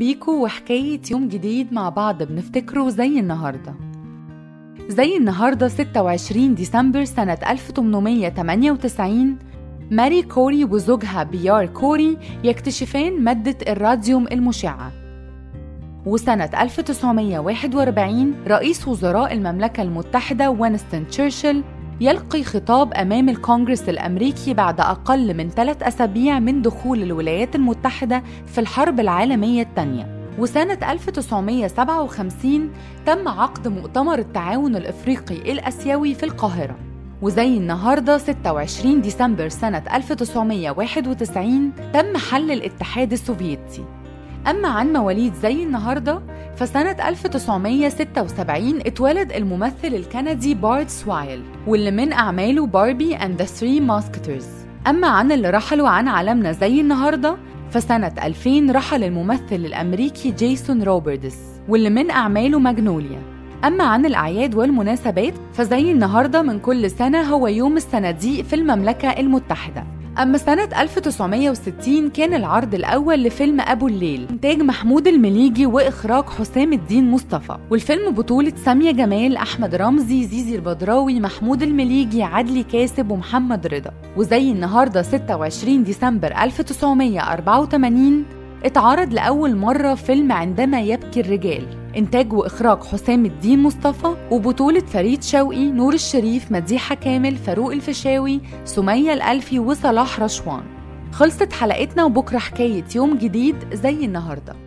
بيكو وحكاية يوم جديد مع بعض بنفتكره زي النهاردة زي النهاردة 26 ديسمبر سنة 1898 ماري كوري وزوجها بيار كوري يكتشفان مادة الراديوم المشعة وسنة 1941 رئيس وزراء المملكة المتحدة وينستون تشرشل يلقي خطاب أمام الكونغرس الأمريكي بعد أقل من ثلاث أسابيع من دخول الولايات المتحدة في الحرب العالمية الثانية وسنة 1957 تم عقد مؤتمر التعاون الإفريقي الأسيوي في القاهرة وزي النهاردة 26 ديسمبر سنة 1991 تم حل الاتحاد السوفيتي أما عن مواليد زي النهاردة فسنة 1976 اتولد الممثل الكندي بارد سوايل واللي من أعماله باربي أند ذا ثري ماسكترز أما عن اللي رحلوا عن عالمنا زي النهاردة فسنة 2000 رحل الممثل الأمريكي جيسون روبرتس واللي من أعماله ماجنوليا أما عن الأعياد والمناسبات فزي النهاردة من كل سنة هو يوم الصناديق في المملكة المتحدة أما سنة 1960 كان العرض الأول لفيلم أبو الليل إنتاج محمود المليجي وإخراج حسام الدين مصطفى والفيلم بطولة سامية جمال أحمد رمزي زيزي البدراوي محمود المليجي عدلي كاسب ومحمد رضا وزي النهاردة 26 ديسمبر 1984 اتعرض لأول مرة فيلم عندما يبكي الرجال إنتاج وإخراج حسام الدين مصطفى وبطولة فريد شوقي نور الشريف مديحة كامل فاروق الفيشاوي سمية الألفي وصلاح رشوان خلصت حلقتنا وبكرة حكاية يوم جديد زي النهارده